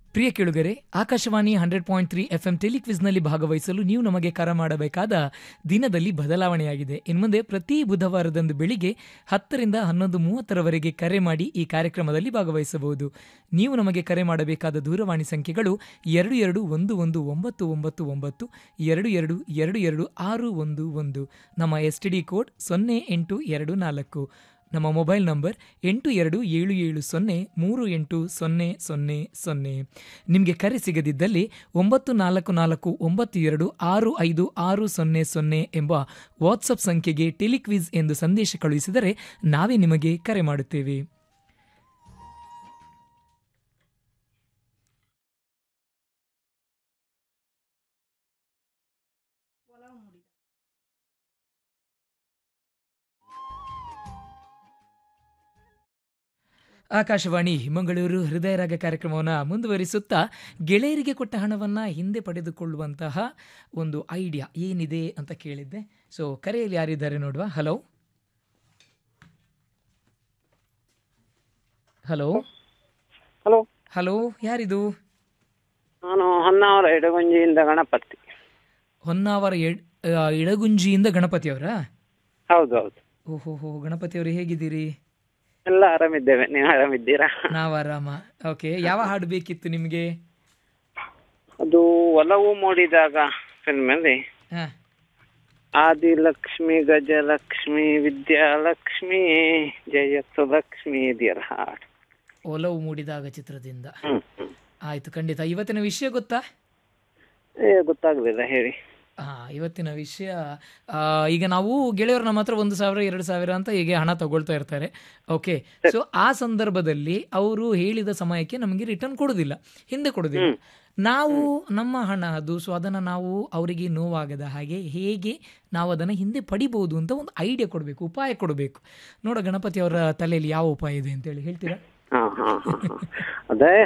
ಪ್ರಿಯ ಕೇಳುಗರೆ Akashvani hundred point three F M ಟೆಲಿಕ್ವಿಸ್ನಲ್ಲಿ ಭಾಗವಹಿಸಲು ನೀವು ನಮಗೆ ಕರೆ ಮಾಡಬೇಕಾದ ದಿನದಲ್ಲಿ ಬದಲಾವಣೆಯಾಗಿದೆ ಇನ್ಮುಂದೆ ಪ್ರತಿ ಬುಧವಾರದಂದು ಬೆಳಿಗ್ಗೆ ಹತ್ತರಿಂದ ಹನ್ನೊಂದು ಮೂವತ್ತರವರೆಗೆ ಕರೆ ಮಾಡಿ ಈ ಕಾರ್ಯಕ್ರಮದಲ್ಲಿ ಭಾಗವಹಿಸಬಹುದು ನೀವು ನಮಗೆ ಕರೆ ಮಾಡಬೇಕಾದ ದೂರವಾಣಿ ಸಂಖ್ಯೆಗಳು ಎರಡು ಎರಡು ಒಂದು ಒಂದು ಒಂಬತ್ತು ಒಂಬತ್ತು ಒಂಬತ್ತು ಎರಡು ಎರಡು ಎರಡು ಎರಡು ಆರು ಒಂದು ಒಂದು ನಮ್ಮ ಎಸ್ ಟಿ ಡಿ ಕೋಡ್ ಸೊನ್ನೆ ಎಂಟು ಎರಡು ನಾಲ್ಕು ನಮ್ಮ ಮೊಬೈಲ್ ನಂಬರ್ ಎಂಟು ಎರಡು ಏಳು ಏಳು ಸೊನ್ನೆ ಮೂರು ಎಂಟು ಸೊನ್ನೆ ಸೊನ್ನೆ ಸೊನ್ನೆ ನಿಮಗೆ ಕರೆ ಸಿಗದಿದ್ದಲ್ಲಿ ಒಂಬತ್ತು ನಾಲ್ಕು ನಾಲ್ಕು ಒಂಬತ್ತು ಎರಡು ಆರು ಐದು ಆರು ಸೊನ್ನೆ ಸೊನ್ನೆ ಎಂಬ ವಾಟ್ಸಪ್ ಸಂಖ್ಯೆಗೆ ಟೆಲಿಕ್ವಿಸ್ ಎಂದು ಸಂದೇಶ ಕಳುಹಿಸಿದರೆ ನಾವೇ ನಿಮಗೆ ಕರೆ ಮಾಡುತ್ತೇವೆ ಆಕಾಶವಾಣಿ ಮಂಗಳೂರು ಹೃದಯ ರಾಗ ಕಾರ್ಯಕ್ರಮವನ್ನು ಮುಂದುವರಿಸುತ್ತಾ ಗೆಳೆಯರಿಗೆ ಕೊಟ್ಟ ಹಣವನ್ನು ಹಿಂದೆ ಪಡೆದುಕೊಳ್ಳುವಂತಹ ಒಂದು ಐಡಿಯಾ ಏನಿದೆ ಅಂತ ಕೇಳಿದ್ದೆ ಸೊ ಕರೆಯಲ್ಲಿ ಯಾರಿದ್ದಾರೆ ನೋಡುವ ಹಲೋ ಹಲೋ ಹಲೋ ಹಲೋ ಯಾರಿದು ನಾನು ಹೊನ್ನಾವರ ಎಡಗುಂಜಿಯಿಂದ ಗಣಪತಿ ಹೊನ್ನಾವರ ಎಡ್ ಆ, ಇಳಗುಂಜಿಯಿಂದ ಗಣಪತಿ ಅವರಾ ಹೌದು ಹೌದು ಓಹೋ ಹೋ ಗಣಪತಿ ಅವರು ಹೇಗಿದ್ದೀರಿ ಎಲ್ಲ ಆರಾಮಿದ್ದೇವೆ ನೀವು ಆರಾಮಿದ್ದೀರಾ ನಾವು ಆರಾಮ ಓಕೆ ಯಾವ ಹಾಡು ಬೇಕಿತ್ತು ನಿಮಗೆ ಅದು ಒಲವು ಮೂಡಿದಾಗ ಫಿಲ್ಮಲ್ಲಿ ಹಾಂ ಆದಿಲಕ್ಷ್ಮಿ ಗಜಲಕ್ಷ್ಮಿ ವಿದ್ಯಾಲಕ್ಷ್ಮಿ ಜಯಸ್ಸು ಲಕ್ಷ್ಮಿ ಇದೆಯಲ್ಲ ಹಾಡು ಒಲವು ಮೂಡಿದಾಗ ಚಿತ್ರದಿಂದ ಹ್ಮ್ ಹ್ಮ್ ಆಯಿತು ಖಂಡಿತ ಇವತ್ತಿನ ವಿಷಯ ಗೊತ್ತಾ ಏ ಗೊತ್ತಾಗ್ಲಿಲ್ಲ ಹೇಳಿ ಹಾ ಇವತ್ತಿನ ವಿಷಯ ಆ, ಈಗ ನಾವು ಗೆಳೆಯರು ನಮ್ಮ ಹತ್ರ ಒಂದು ಸಾವಿರ ಎರಡು ಸಾವಿರ ಅಂತ ಹೀಗೆ ಹಣ ತಗೊಳ್ತಾ ಇರ್ತಾರೆ ಓಕೆ ಸೊ ಆ ಸಂದರ್ಭದಲ್ಲಿ ಅವರು ಹೇಳಿದ ಸಮಯಕ್ಕೆ ನಮಗೆ ರಿಟರ್ನ್ ಕೊಡೋದಿಲ್ಲ ಹಿಂದೆ ಕೊಡೋದಿಲ್ಲ ನಾವು ನಮ್ಮ ಹಣ ಅದು ಸೊ ಅದನ್ನು ನಾವು ಅವರಿಗೆ ನೋವಾಗದ ಹಾಗೆ ಹೇಗೆ ನಾವು ಅದನ್ನು ಹಿಂದೆ ಪಡಿಬಹುದು ಅಂತ ಒಂದು ಐಡಿಯಾ ಕೊಡಬೇಕು ಉಪಾಯ ಕೊಡಬೇಕು ನೋಡ ಗಣಪತಿ ಅವರ ತಲೆಯಲ್ಲಿ ಯಾವ ಉಪಾಯ ಇದೆ ಅಂತೇಳಿ ಹೇಳ್ತೀರಾ ಹಾ ಹಾ ಹಾ ಹಾ. ಅದೇ